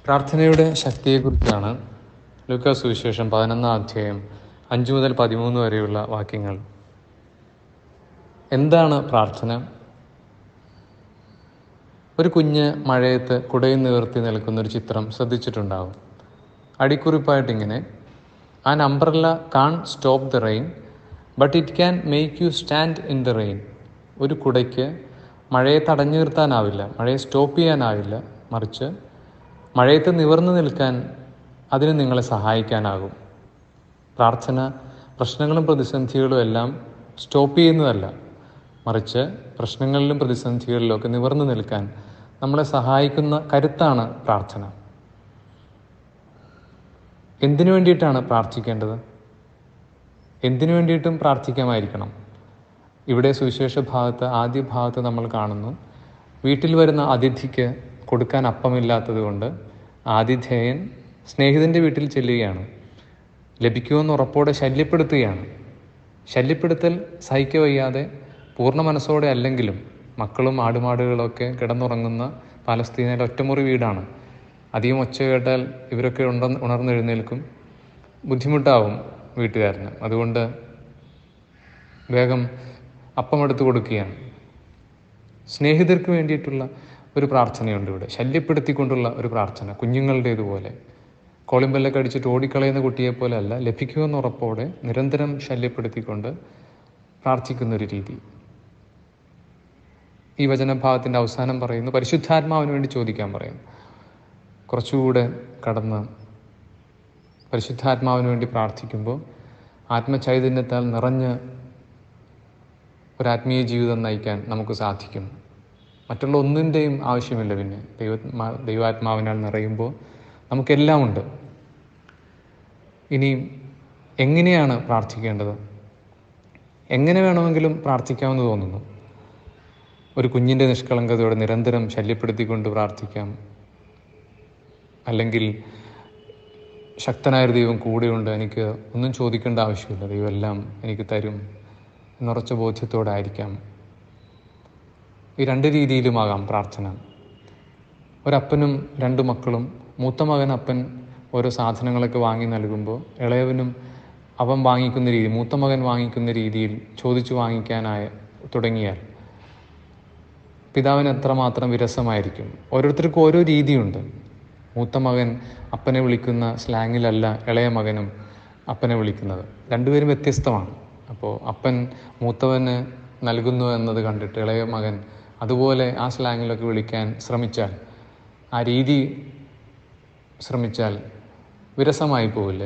പ്രാർത്ഥനയുടെ ശക്തിയെക്കുറിച്ചാണ് ലൂക്കാ സുവിശേഷം പതിനൊന്നാം അധ്യായം അഞ്ച് മുതൽ പതിമൂന്ന് വരെയുള്ള വാക്യങ്ങൾ എന്താണ് പ്രാർത്ഥന ഒരു കുഞ്ഞ് മഴയത്ത് കുടയിൽ നിവർത്തി നിൽക്കുന്ന ഒരു ചിത്രം ശ്രദ്ധിച്ചിട്ടുണ്ടാവും അടിക്കുറിപ്പായിട്ടിങ്ങനെ an umbrella can't stop the rain but it can make you stand in the rain ഒരു കുടയ്ക്ക് മഴയെ തടഞ്ഞു നിർത്താനാവില്ല മഴയെ സ്റ്റോപ്പ് ചെയ്യാനാവില്ല മറിച്ച് മഴയത്ത് നിവർന്നു നിൽക്കാൻ അതിന് നിങ്ങളെ സഹായിക്കാനാകും പ്രാർത്ഥന പ്രശ്നങ്ങളും പ്രതിസന്ധികളും എല്ലാം സ്റ്റോപ്പ് ചെയ്യുന്നതല്ല മറിച്ച് പ്രശ്നങ്ങളിലും പ്രതിസന്ധികളിലും ഒക്കെ നിവർന്നു നിൽക്കാൻ നമ്മളെ സഹായിക്കുന്ന കരുത്താണ് പ്രാർത്ഥന എന്തിനു വേണ്ടിയിട്ടാണ് പ്രാർത്ഥിക്കേണ്ടത് എന്തിനു വേണ്ടിയിട്ടും പ്രാർത്ഥിക്കാമായിരിക്കണം ഇവിടെ സുവിശേഷ ഭാഗത്ത് ആദ്യ ഭാഗത്ത് നമ്മൾ കാണുന്നു വീട്ടിൽ വരുന്ന അതിഥിക്ക് കൊടുക്കാൻ അപ്പമില്ലാത്തത് കൊണ്ട് ആതിഥേയൻ സ്നേഹിതൻ്റെ വീട്ടിൽ ചെല്ലുകയാണ് ലഭിക്കുമെന്ന് ഉറപ്പോടെ ശല്യപ്പെടുത്തുകയാണ് ശല്യപ്പെടുത്തൽ സഹിക്കവയ്യാതെ പൂർണ്ണ മനസ്സോടെ അല്ലെങ്കിലും മക്കളും ആടുമാടുകളൊക്കെ കിടന്നുറങ്ങുന്ന പാലസ്തീനയിലെ ഒറ്റമുറി വീടാണ് അധികം ഒച്ച കേട്ടാൽ ഇവരൊക്കെ ഉണ്ട ഉണർന്നെഴുന്നേൽക്കും ബുദ്ധിമുട്ടാവും വീട്ടുകാരന് അതുകൊണ്ട് വേഗം അപ്പമെടുത്ത് കൊടുക്കുകയാണ് സ്നേഹിതർക്ക് വേണ്ടിയിട്ടുള്ള ഒരു പ്രാർത്ഥനയുണ്ട് ഇവിടെ ശല്യപ്പെടുത്തിക്കൊണ്ടുള്ള ഒരു പ്രാർത്ഥന കുഞ്ഞുങ്ങളുടേതുപോലെ കോളിമ്പല്ലൊക്കെ അടിച്ചിട്ട് ഓടിക്കളയുന്ന കുട്ടിയെപ്പോലെ അല്ല ലഭിക്കുമെന്ന് ഉറപ്പോടെ നിരന്തരം ശല്യപ്പെടുത്തിക്കൊണ്ട് പ്രാർത്ഥിക്കുന്ന ഒരു രീതി ഈ വചനഭാഗത്തിൻ്റെ അവസാനം പറയുന്നു പരിശുദ്ധാത്മാവിന് വേണ്ടി ചോദിക്കാൻ പറയുന്നു കുറച്ചുകൂടെ കടന്ന് പരിശുദ്ധാത്മാവിന് വേണ്ടി പ്രാർത്ഥിക്കുമ്പോൾ ആത്മചൈതന്യത്താൽ നിറഞ്ഞ് ഒരു ആത്മീയ ജീവിതം നയിക്കാൻ നമുക്ക് സാധിക്കും മറ്റുള്ള ഒന്നിൻ്റെയും ആവശ്യമില്ല പിന്നെ ദൈവ ദൈവാത്മാവിനാൽ നിറയുമ്പോൾ നമുക്കെല്ലാം ഉണ്ട് ഇനി എങ്ങനെയാണ് പ്രാർത്ഥിക്കേണ്ടത് എങ്ങനെ വേണമെങ്കിലും പ്രാർത്ഥിക്കാമെന്ന് തോന്നുന്നു ഒരു കുഞ്ഞിൻ്റെ നിഷ്കളങ്കതയോടെ നിരന്തരം ശല്യപ്പെടുത്തിക്കൊണ്ട് പ്രാർത്ഥിക്കാം അല്ലെങ്കിൽ ശക്തനായൊരു ദൈവം കൂടെയുണ്ട് എനിക്ക് ഒന്നും ചോദിക്കേണ്ട ആവശ്യമില്ല ദൈവം എല്ലാം എനിക്ക് തരും എന്നുറച്ച ബോധ്യത്തോടെ ആയിരിക്കാം ഈ രണ്ട് രീതിയിലുമാകാം പ്രാർത്ഥന ഒരപ്പനും രണ്ട് മക്കളും മൂത്ത മകൻ അപ്പൻ ഓരോ സാധനങ്ങളൊക്കെ വാങ്ങി നൽകുമ്പോൾ ഇളയവനും അവൻ വാങ്ങിക്കുന്ന രീതി മൂത്ത മകൻ വാങ്ങിക്കുന്ന രീതിയിൽ ചോദിച്ചു വാങ്ങിക്കാനായ തുടങ്ങിയാൽ പിതാവിന് എത്രമാത്രം വിരസമായിരിക്കും ഓരോരുത്തർക്കും ഓരോ രീതിയുണ്ട് മൂത്ത മകൻ അപ്പനെ വിളിക്കുന്ന സ്ലാങ്ങിലല്ല ഇളയ മകനും അപ്പനെ വിളിക്കുന്നത് രണ്ടുപേരും വ്യത്യസ്തമാണ് അപ്പോൾ അപ്പൻ മൂത്തവന് നൽകുന്നു എന്നത് കണ്ടിട്ട് ഇളയ മകൻ അതുപോലെ ആ സ്ലാങ്ങിലൊക്കെ വിളിക്കാൻ ശ്രമിച്ചാൽ ആ രീതി ശ്രമിച്ചാൽ വിരസമായി പോവില്ല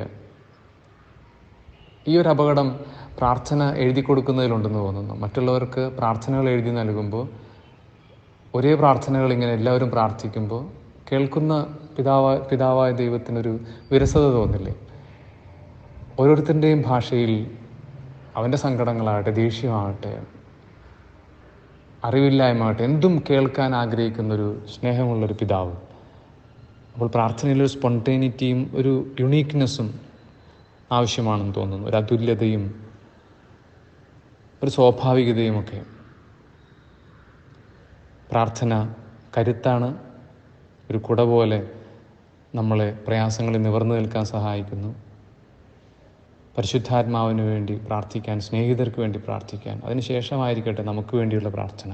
ഈ ഒരു അപകടം പ്രാർത്ഥന എഴുതി കൊടുക്കുന്നതിലുണ്ടെന്ന് തോന്നുന്നു മറ്റുള്ളവർക്ക് പ്രാർത്ഥനകൾ എഴുതി നൽകുമ്പോൾ ഒരേ പ്രാർത്ഥനകൾ ഇങ്ങനെ എല്ലാവരും പ്രാർത്ഥിക്കുമ്പോൾ കേൾക്കുന്ന പിതാവായ പിതാവായ ദൈവത്തിനൊരു വിരസത തോന്നില്ലേ ഓരോരുത്തരുടെയും ഭാഷയിൽ അവൻ്റെ സങ്കടങ്ങളാകട്ടെ ദേഷ്യമാകട്ടെ അറിവില്ലായ്മയാകട്ടെ എന്തും കേൾക്കാൻ ആഗ്രഹിക്കുന്നൊരു സ്നേഹമുള്ളൊരു പിതാവ് അപ്പോൾ പ്രാർത്ഥനയിലൊരു സ്പോണ്ടേനിറ്റിയും ഒരു യുണീക്നെസ്സും ആവശ്യമാണെന്ന് തോന്നുന്നു ഒരു അതുല്യതയും ഒരു സ്വാഭാവികതയും ഒക്കെ പ്രാർത്ഥന കരുത്താണ് ഒരു കുട പോലെ നമ്മളെ പ്രയാസങ്ങളിൽ നിവർന്നു നിൽക്കാൻ സഹായിക്കുന്നു പരിശുദ്ധാത്മാവിന് വേണ്ടി പ്രാർത്ഥിക്കാൻ സ്നേഹിതർക്ക് വേണ്ടി പ്രാർത്ഥിക്കാൻ അതിനുശേഷമായിരിക്കട്ടെ നമുക്ക് വേണ്ടിയുള്ള പ്രാർത്ഥന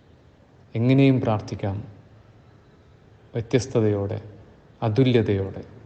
എങ്ങനെയും പ്രാർത്ഥിക്കാം വ്യത്യസ്തതയോടെ അതുല്യതയോടെ